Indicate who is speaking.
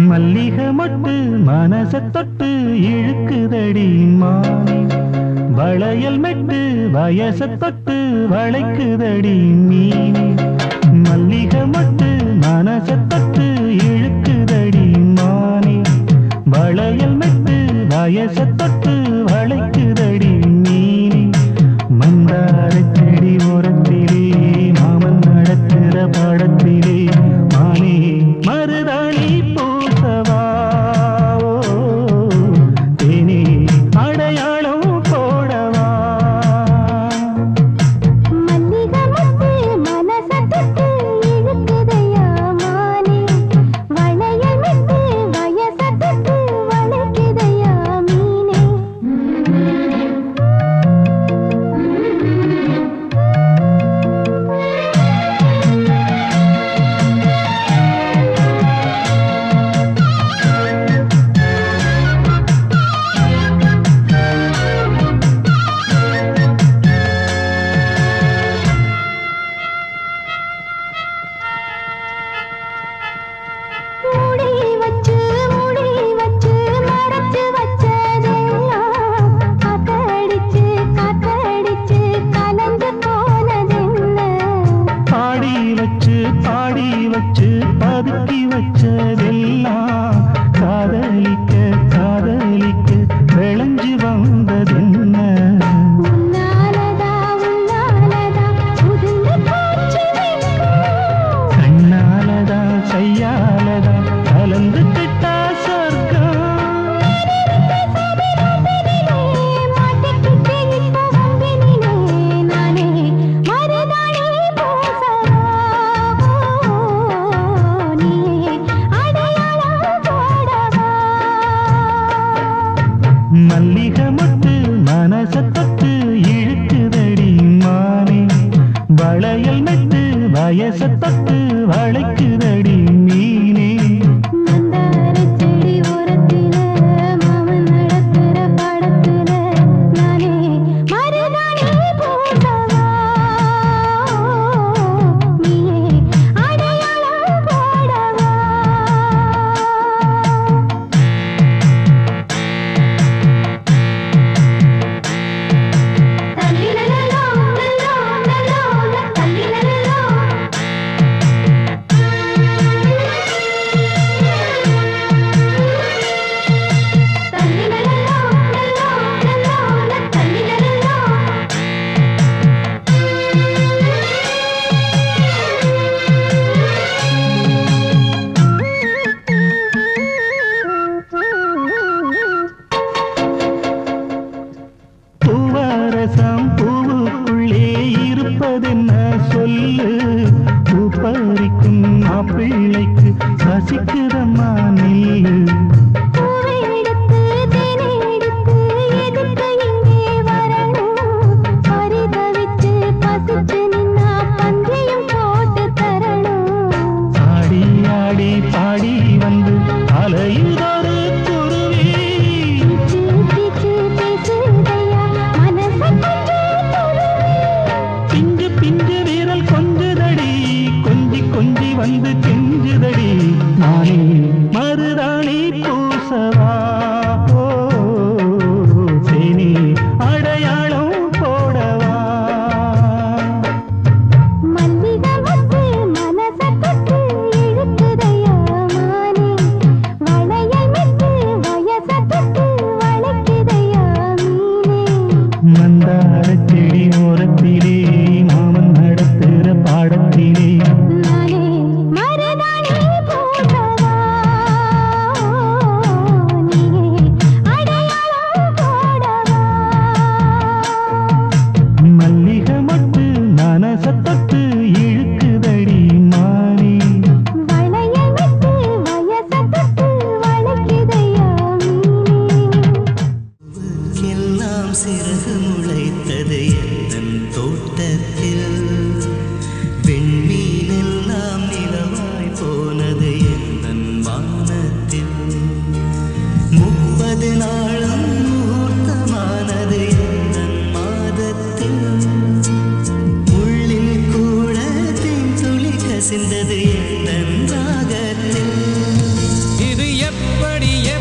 Speaker 1: மல்லிகை மொட்டு மனச தொட்டு இழுக்குதடி மானே வளையல் மெட்டு வயச தொட்டு வளைக்குதடி மீனே மல்லிகை மொட்டு மனச தொட்டு இழுக்குதடி மானே வளையல் மெட்டு வயச தொட்டு வளைக்குதடி மீனே மந்தார செடி ஓரத்திலே மாமன் நடத்துற படத்திலே மானே மருதாணி பூசவா ஓ, தேனே அடையாளம் போடவா
Speaker 2: மல்லிகை மொட்டு மனச தொட்டு இழுக்குதையா மானே வளையல் மெட்டு வயச தொட்டு வளைக்குதையா மீனே மூடி வச்சு மூடி வச்சு மறைச்சு வச்சதெல்லாம் காத்தடிச்சு காத்தடிச்சு கலந்து போனதென்ன
Speaker 1: பாடி வச்சு பாடி வச்சு பதுக்கி வச்சதெல்லாம் காதலிக்க காதலிக்க விளைஞ்சு வந்ததென்ன
Speaker 2: உன்னாலதா உன்னாலதா உதிர்ந்து போச்சு வெட்கம்.
Speaker 1: கண்ணாலதா கையாலதா கலந்து கிட்டா சொர்க்கம்
Speaker 2: மாட்டிக்கிட்டு இப்ப வம்பினிலே நானே மருதாணி பூசவா நீயே அடையாளம் போடவா
Speaker 1: மல்லிகை மொட்டு மனச தொட்டு இழுக்குதடி மானே வளையல் மெட்டு வயச தொட்டு வளைக்குதடி மீனே
Speaker 2: மந்தாரச் செடி ஓரத்தில மாமன் நடத்துற படத்துல நானே மருதாணி பூசவா நீயே அடையாளம் போடவா தல்லிலலலோ லலோ லலோ தல்லிலலலோ தல்லிலலலோ லலோ லலோ தல்லிலலலோ
Speaker 1: பூவரசம் பூவுக்குள்ளே இருப்பதென்ன சொல்லு பூ பறிக்கும் மாப்பிள்ளைக்கு ரசிக்குதம்மா நில்லு
Speaker 2: பூவை எடுத்து தேனை எடுத்து எதுக்கு இங்கே வரணும் பரிதவிச்சு பசிச்சு நின்னா பஞ்சையும் போட்டு தரணும்
Speaker 1: ஆடி ஆடி பாடி வந்து அலையுதொரு குருவி
Speaker 2: பீச்சு பீச்சு பேசுதையா மனச கொஞ்சம் துருவி
Speaker 1: பிஞ்சு பிஞ்சு வீரல் கொஞ்சுதடி கொஞ்சி கொஞ்சி வந்து கெஞ்சுதடி நானே மருதாணி பூசவா ஓ, தேனி அடையாளம் போடவா
Speaker 2: மல்லிகை மொட்டு மனச தொட்டு இழுக்குதையா மானே வளையல் மெட்டு வயச தொட்டு வளைக்குதையா மீனே
Speaker 1: மந்தார செடி ஓரத்திலே மாமன் நடத்துற பாடத்திலே
Speaker 2: நானே மருதாணி பூசவா நீயே அடையாளம் போடவா
Speaker 1: மல்லிகை மொட்டு மனச தொட்டு இழுக்குதடி மானே
Speaker 2: வளையல் மெட்டு வயச தொட்டு வளைக்குதையா மீனே
Speaker 3: எல்லாம் சிறகு முளைத்தது எந்தன் தோட்டத்தில் வெண்மீனெல்லாம் நிலவாய் போனது எந்தன் வானத்தில் முப்பது நாளும் முகூர்த்தமானது எந்தன் மாதத்தில் உள்ளில் கூட தேன் துளி கசிந்தது எந்தன் ராகத்தில்
Speaker 4: இது அடியே